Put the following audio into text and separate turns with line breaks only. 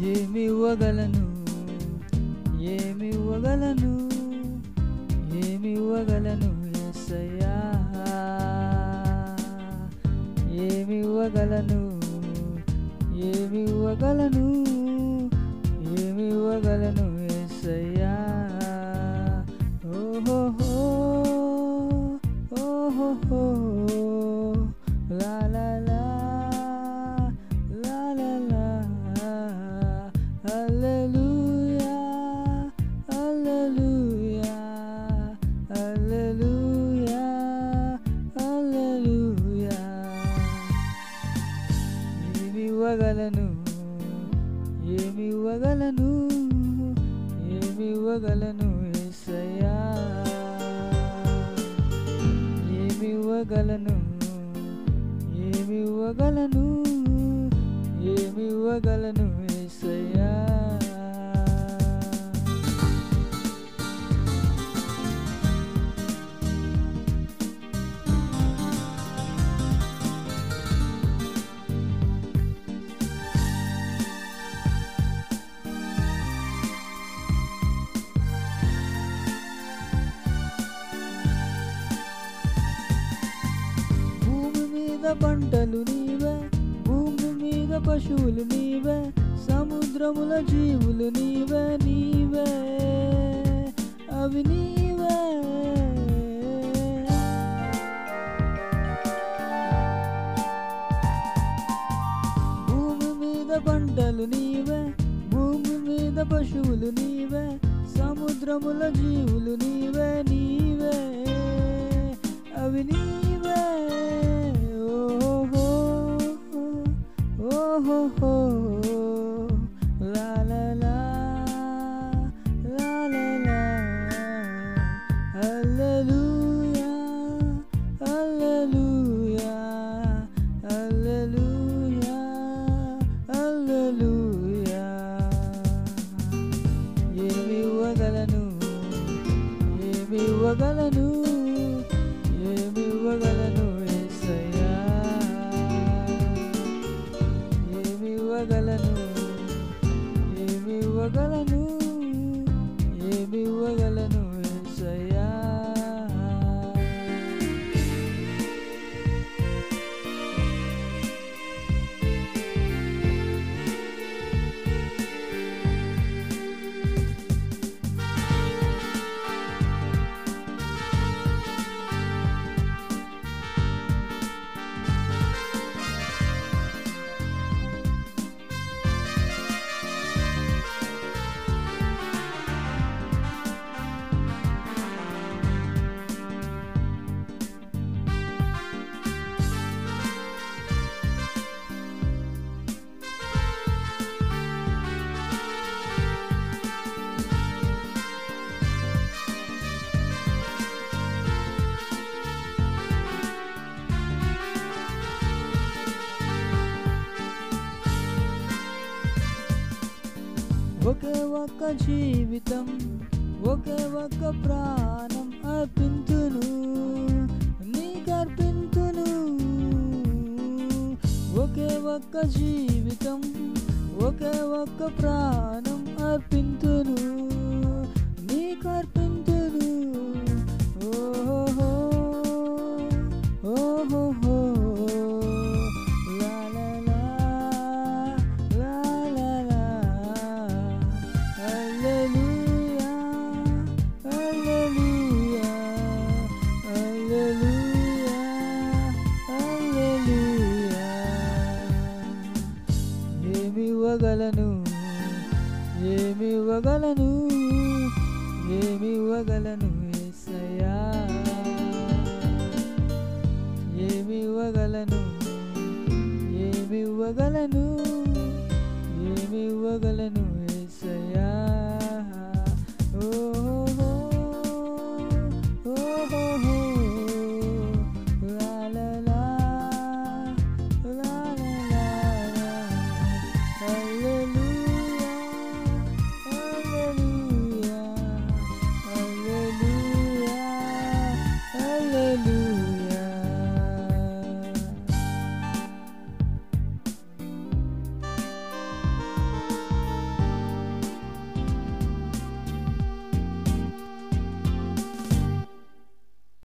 ఏమి ఇవ్వగలను ఏమి ఇవ్వగలను ఏమి ఇవ్వగలను ఎస్సయ్యా ఏమి ఇవ్వగలను ఏమి ఇవ్వగలను ఏమి ఇవ్వగలను ఎస్సయ్యా ఓహో ఓహో లా లా లా లా లా లా హల్లెలూయా హల్లెలూయా హల్లెలూయా హల్లెలూయా ఏమి ఇవ్వగలను ఏమి ఇవ్వగలను ఏమి ఇవ్వగలను యేసయ్యా ఏమి ఇవ్వగలను ఏమి ఇవ్వగలను ఏమి ఇవ్వగలను యేసయ్యా భూమి మీద పంటలు నీవే భూమి మీద పశువులు నీవే సముద్రముల జీవులు నీవే నీవే అవి నీవే భూమి మీద పంటలు నీవే భూమి మీద పశువులు నీవే సముద్రముల జీవులు నీవే నీవే అవి నీవే ఓహో ఓహో లా లా లా లా లా లా హల్లెలూయా హల్లెలూయా హల్లెలూయా హల్లెలూయా ఏమి ఇవ్వగలను ఏమి ఇవ్వగలను ఏమి ఇవ్వగలను యేసయ్యా ఏమి ఇవ్వగలను ఏమి ఇవ్వగలను ఏమి ఇవ్వగలను యేసయ్యా ఒకే ఒక్క జీవితం ఒకే ఒక్క ప్రాణం అర్పింతును నీకర్పింతును ఒకే ఒక్క జీవితం ఒకే ఒక్క ప్రాణం అర్పింతును నీకర్పింతును ఓహో ఓహో లా లా లా లా లా లా హల్లెలూయా హల్లెలూయా హల్లెలూయా హల్లెలూయా ఏమి ఇవ్వగలను ఏమి ఇవ్వగలను ఏమి ఇవ్వగలను యేసయ్యా ఏమి ఇవ్వగలను ఏమి ఇవ్వగలను ఏమి ఇవ్వగలను యేసయ్యా